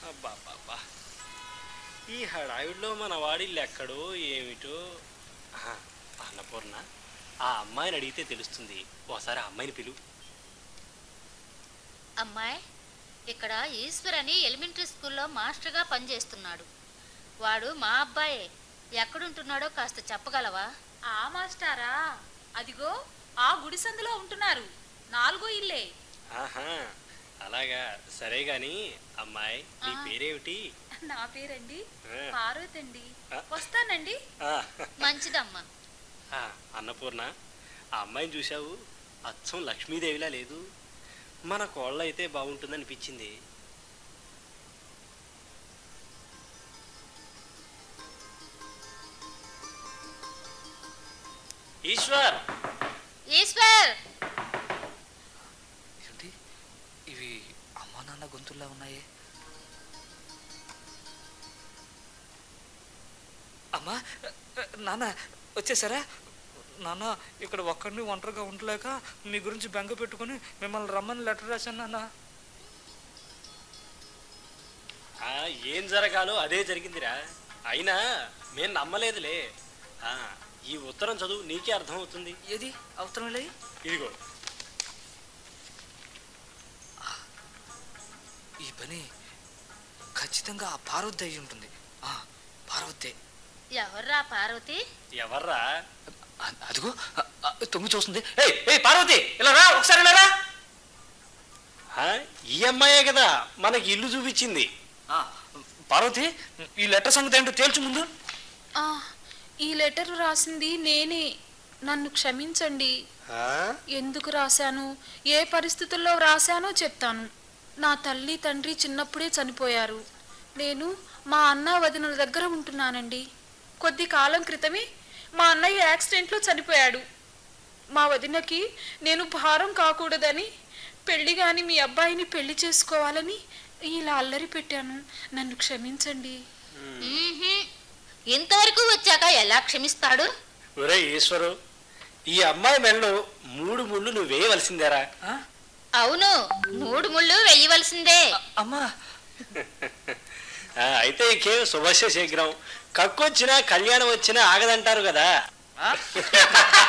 అబ్బా ఈ హడావిడిలో మన వాడిల్లు ఎక్కడో ఏమిటో ఆహా, అన్నపూర్ణ ఆ అమ్మాయిని అడిగితే తెలుస్తుంది ఓసారి ఆ అమ్మాయిని పిలు అమ్మాయి ఇక్కడ ఈశ్వర్ అని ఎలిమెంటరీ స్కూల్లో మాస్టర్గా పనిచేస్తున్నాడు వాడు మా అబ్బాయే ఎక్కడుంటున్నాడో కాస్త చెప్పగలవా ఆ మాస్టారా అదిగో ఆ గుడి సందులో ఉంటున్నారు నాలుగో ఇల్లే ఆహా అలాగా సరే గాని అమ్మాయి నీ ఆ. పేరేమిటి నా పేరండి ఆ. పార్వతండి ఆ. వస్తానండి ఆ, మంచిదమ్మా ఆ, అన్నపూర్ణ ఆ అమ్మాయిని చూశావు అచ్చం లక్ష్మీదేవిలా లేదు మన కోళ్ళ అయితే బాగుంటుందనిపించింది ఈశ్వర్ ఈశ్వర్ ఏంటి ఇవి అమ్మా నాన్న గొంతుల్లా ఉన్నాయే అమ్మా నాన్న వచ్చేసారా నాన్న ఇక్కడ ఒక్కడిని ఒంటరిగా ఉండలేక మీ గురించి బెంగ పెట్టుకొని మిమ్మల్ని రమ్మని లెటర్ రాశాను నాన్న ఆ, ఏం జరగాలో అదే జరిగిందిరా అయినా మేము నమ్మలేదులే ఆ, ఈ ఉత్తరం చదువు నీకే అర్థమవుతుంది ఏది అవసరం లేదు ఇదిగో ఈ పని ఖచ్చితంగా ఆ పార్వతి అయి ఉంటుంది ఆ, పార్వతే ఎవర్రా పార్వతి ఎవర్రా అ- అదిగో అ- అ- తొంగి చూస్తుంది ఏయ్ ఏయ్ పార్వతి ఇలా రా ఒకసారి ఇలా రా ఆ, ఈ అమ్మాయే కదా మనకి ఇల్లు చూపించింది ఆ, పార్వతి ఈ లెటర్ సంగతి ఏంటో తేల్చు ముందు ఆ, ఈ లెటర్ రాసింది నేనే నన్ను క్షమించండి ఆ? ఎందుకు రాశాను ఏ పరిస్థితుల్లో రాశానో చెప్తాను నా తల్లి తండ్రి చిన్నప్పుడే చనిపోయారు నేను మా అన్న వదినల దగ్గర ఉంటున్నానండి కొద్ది కాలం క్రితమే మా అన్నయ్య యాక్సిడెంట్లో చనిపోయాడు మా వదినకి నేను భారం కాకూడదని పెళ్లి గాని మీ అబ్బాయిని పెళ్లి చేసుకోవాలని ఇలా అల్లరి పెట్టాను నన్ను క్షమించండి మ్మ్హ్మ్. ఇంతవరకు వచ్చాక ఎలా క్షమిస్తాడు ఒరే ఈశ్వరు ఈ అమ్మాయి మెడలో మూడు ముళ్ళు నువ్వు వేయవలసిందేరా ఆ? అవును మూడు ముళ్ళు వెయ్యవలసిందే అమ్మా ఆ, అయితే ఇంకేం శుభస్య శీఘ్రం కక్కొచ్చినా కళ్యాణం వచ్చినా ఆగదంటారు కదా ఆ?